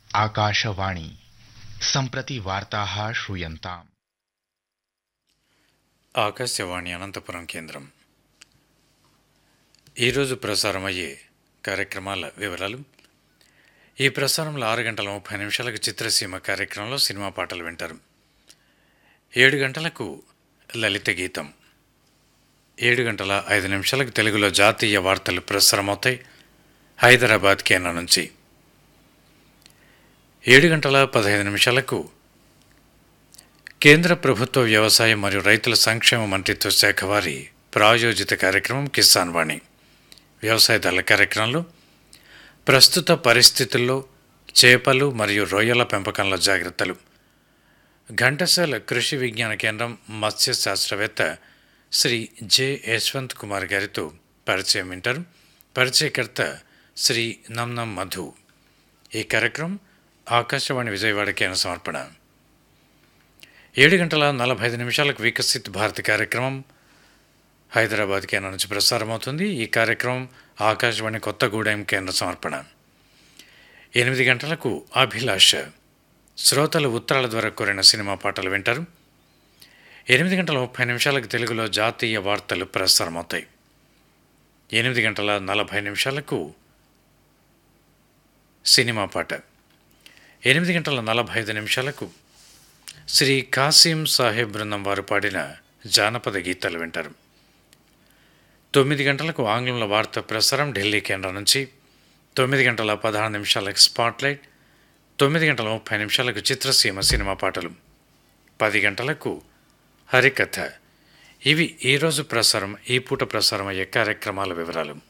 आकाशवाणी सम्प्रति वार्ताः श्रूयन्ताम् ఆకాశవాణి అనంతపురం కేంద్రం ఈరోజు ప్రసారమయ్యే కార్యక్రమాల వివరాలు ఈ ప్రసారంలో ఆరు గంటల ముప్పై నిమిషాలకు చిత్రసీమ కార్యక్రమంలో సినిమా పాటలు వింటారు ఏడు గంటలకు లలిత గీతం ఏడు గంటల ఐదు నిమిషాలకు తెలుగులో జాతీయ వార్తలు ప్రసారమవుతాయి హైదరాబాద్ కేంద్రం నుంచి ఏడు గంటల పదహైదు నిమిషాలకు కేంద్ర ప్రభుత్వ వ్యవసాయ మరియు రైతుల సంక్షేమ మంత్రిత్వ శాఖ వారి ప్రాయోజిత కార్యక్రమం కిసాన్ వాణి వ్యవసాయదారుల కార్యక్రమంలో ప్రస్తుత పరిస్థితుల్లో చేపలు మరియు రొయ్యల పెంపకంలో జాగ్రత్తలు ఘంటసాల కృషి విజ్ఞాన కేంద్రం మత్స్య శాస్త్రవేత్త శ్రీ జె యశ్వంత్ కుమార్ గారితో పరిచయం వింటారు పరిచయకర్త శ్రీ నమ్నం మధు ఈ కార్యక్రమం ఆకాశవాణి విజయవాడ కేంద్ర సమర్పణ ఏడు గంటల నలభై ఐదు నిమిషాలకు వికసిత్ భారత్ కార్యక్రమం హైదరాబాద్ కేంద్రం నుంచి ప్రసారమవుతుంది ఈ కార్యక్రమం ఆకాశవాణి కొత్తగూడెం కేంద్ర సమర్పణ ఎనిమిది గంటలకు అభిలాష శ్రోతలు ఉత్తరాల ద్వారా కోరిన సినిమా పాటలు వింటారు ఎనిమిది గంటల ముప్పై నిమిషాలకు తెలుగులో జాతీయ వార్తలు ప్రసారమవుతాయి ఎనిమిది గంటల నలభై నిమిషాలకు సినిమా పాట ఎనిమిది గంటల నలభై ఐదు నిమిషాలకు శ్రీ కాసిం సాహెబ్ బృందం వారు పాడిన జానపద గీతాలు వింటారు తొమ్మిది గంటలకు ఆంగ్లంలో వార్త ప్రసారం ఢిల్లీ కేంద్రం నుంచి తొమ్మిది గంటల పదహారు నిమిషాలకు స్పాట్లైట్ తొమ్మిది గంటల ముప్పై నిమిషాలకు చిత్రసీమ సినిమా పాటలు పది గంటలకు హరికథ ఇవి ఈరోజు ప్రసారం ఈ పూట ప్రసారం అయ్యే కార్యక్రమాల వివరాలు